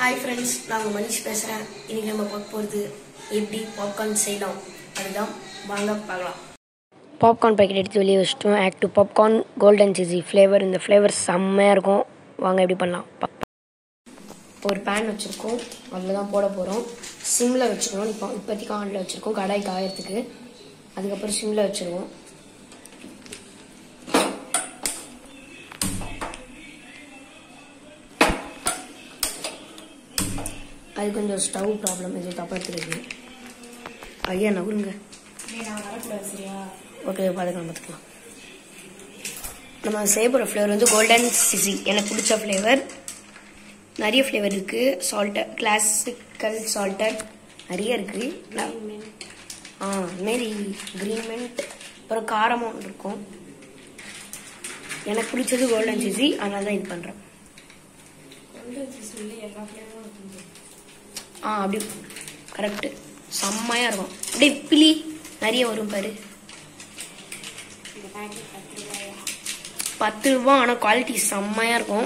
hi friends நாங்கள் மனிஷ் பேசுகிறேன் இன்னைக்கு நம்ம பார்க்க போகிறது எப்படி பாப்கார்ன் செய்யலாம் அதுதான் வாங்க பார்க்கலாம் பாப்கார்ன் பாக்கெட் எடுத்து வெளியே வச்சிட்டோம் active popcorn golden cheesy flavour இந்த ஃப்ளேவர் செம்மையாக இருக்கும் வாங்க எப்படி பண்ணலாம் பா- ஒரு பேன் வச்சுருக்கோம் அதில் தான் போட போகிறோம் சிம்மில் வச்சுக்கணும் இப்போ இப்போதைக்கு ஆனில் வச்சுருக்கோம் கடாய் காயறதுக்கு அதுக்கப்புறம் சிம்மில் வச்சுருவோம் அது கொஞ்சம் ஸ்டவ் ப்ராப்ளம் இது தப்பாக எடுத்துருக்கு ஐயா நகுருங்க ஓகே பார்த்துக்கலாம் பார்த்துக்கலாம் நம்ம செய்ய போகிற ஃப்ளேவர் வந்து கோல்டன் சிசி எனக்கு பிடிச்ச ஃப்ளேவர் நிறைய ஃப்ளேவர் இருக்குது சால்ட்டர் கிளாசிக்கல் சால்ட்டர் நிறைய இருக்குது ஆ இதுமாரி க்ரீன் மின்ட் அப்புறம் காரமும் ஒன்று இருக்கும் எனக்கு பிடிச்சது கோல்டன் சிசி அதனால தான் இது பண்ணுறேன் ஆ அப்படி கரெக்டு செம்மையாக இருக்கும் அப்படியே பிளி நிறைய வரும் பாரு பத்து ரூபா ஆனால் குவாலிட்டி செம்மையாக இருக்கும்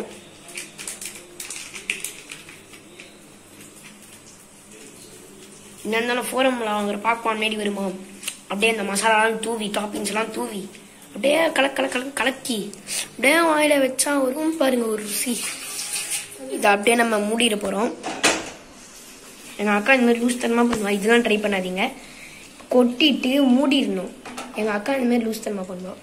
என்ன இருந்தாலும் ஃபோரமில் வாங்குற பாப்கார்ன் மாரி வருமா அப்படியே அந்த மசாலாலாம் தூவி டாப்பிங்ஸ் எல்லாம் தூவி அப்படியே கலக் கலக் கலக் கலக்கி அப்படியே வாயில வச்சா வரும் பாருங்க ஒரு ருசி இதை அப்படியே நம்ம மூடிட போகிறோம் எங்கள் அக்கா இந்த மாதிரி லூஸ் தனமாக பண்ணுவா இதெல்லாம் ட்ரை பண்ணாதீங்க கொட்டிட்டு மூடிடணும் எங்கள் அக்கா இந்த மாதிரி லூஸ் தனமாக பண்ணுவோம்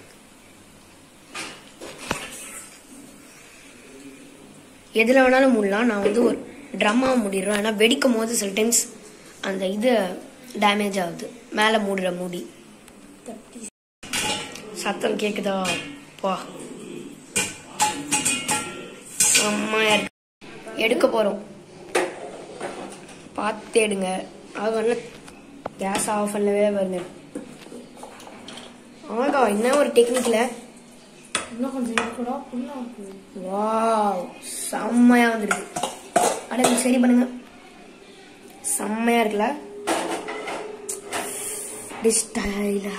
எதில் வேணாலும் மூடலாம் நான் வந்து ஒரு ட்ரம்மாக மூடிடுறேன் ஆனால் வெடிக்கும் போது சில டைம்ஸ் அந்த இது டேமேஜ் ஆகுது மேலே மூடுற மூடி சத்தம் கேக்குதா பா செம்மையா இருக்கு எடுக்க போகிறோம் பார்த்து எடுங்க அது வந்து கேஸ் ஆஃப் பண்ணவே வருங்க ஆகா என்ன ஒரு டெக்னிக்கில் வாவ் செம்மையா வந்துருக்கு அட இது சரி பண்ணுங்க செம்மையா இருக்குல்ல ஸ்டைலா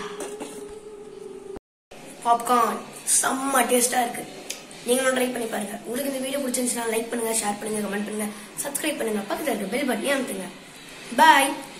பாப்கார்ன் செம்ம டேஸ்டா இருக்கு நீங்களும் ட்ரை பண்ணி பாருங்க உங்களுக்கு இந்த வீடியோ பிடிச்சிருந்துச்சுன்னா லைக் பண்ணுங்க ஷேர் பண்ணுங்க கமெண்ட் பண்ணுங்க சப்ஸ்கிரைப் பண்ணுங்க பக்கத்துல இருக்க பெல் பட்டனையும் அமுத்துங்க பாய்